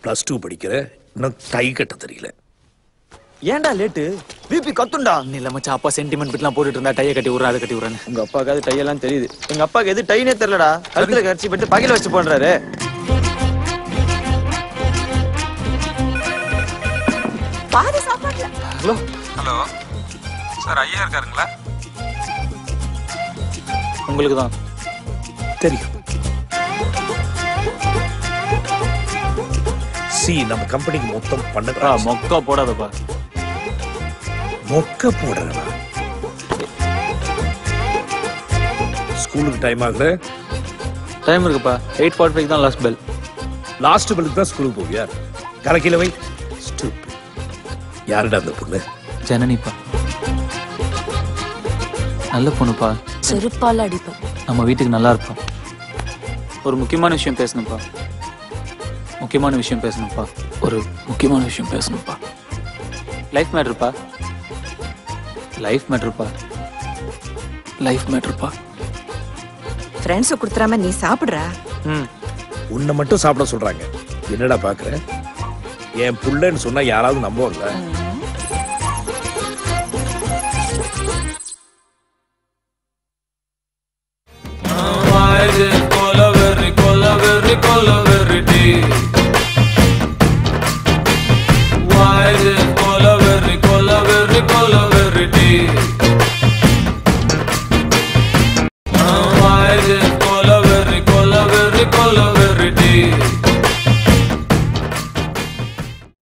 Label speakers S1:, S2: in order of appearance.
S1: Plus two படிக்கிற இன்னும் tie கட்ட தெரியல
S2: ஏன்டா லேட்டு பிபி கத்துண்டா
S3: இல்ல மச்சான் அப்பா சென்டிமெண்ட் பிட்லாம் போட்டுட்டு இருந்தா டைய கட்டி விடுறா அதை கட்டி விடுறேன்னு
S2: உங்க அப்பாவுக்கு அது டை எல்லாம் தெரியுது எங்க அப்பாவுக்கு எது டைனே தெரியலடா கழுத்துல கரிச்சி போட்டு பகையில வச்சு போடுறாரு
S4: பாதி சாப்பாடுல
S2: ஹலோ
S5: ஹலோ சார் ஐயா இருக்காருங்களா
S3: உங்களுக்கு தான்
S1: தெரியும் சி நம்ம கம்பெனிக்கு மொத்தம்
S3: பா
S1: பண்ண
S3: மொக்கா போடாதப்பா
S1: மொக்க போடுறா ஸ்கூலுக்கு டைம் ஆகுது
S3: டைம் இருக்குப்பா எயிட் ஃபார்ட்டி ஃபைவ் தான் லாஸ்ட் பெல்
S1: லாஸ்ட் பெல்லுக்கு தான் ஸ்கூலுக்கு போவியா கலக்கில வை Stupid. யாருடா அந்த பொண்ணு
S3: ஜனனிப்பா நல்ல பொண்ணுப்பா
S4: செருப்பால அடிப்பேன்
S3: நம்ம வீட்டுக்கு நல்லா இருப்போம் ஒரு முக்கியமான விஷயம் பேசணும்ப்பா முக்கியமான விஷயம் பேசணும்ப்பா ஒரு முக்கியமான விஷயம் பேசணும்ப்பா லைஃப் மேட்ருப்பா லைஃப் மேட்ருப்பா லைஃப் மேட்ருப்பா
S4: ஃப்ரெண்ட்ஸ் கொடுத்துறாம நீ சாப்பிடுறா
S3: ம்
S1: உன்னை மட்டும் சாப்பிட சொல்றாங்க என்னடா பாக்குற என் புள்ளன்னு சொன்னா யாராவது நம்புவாங்களா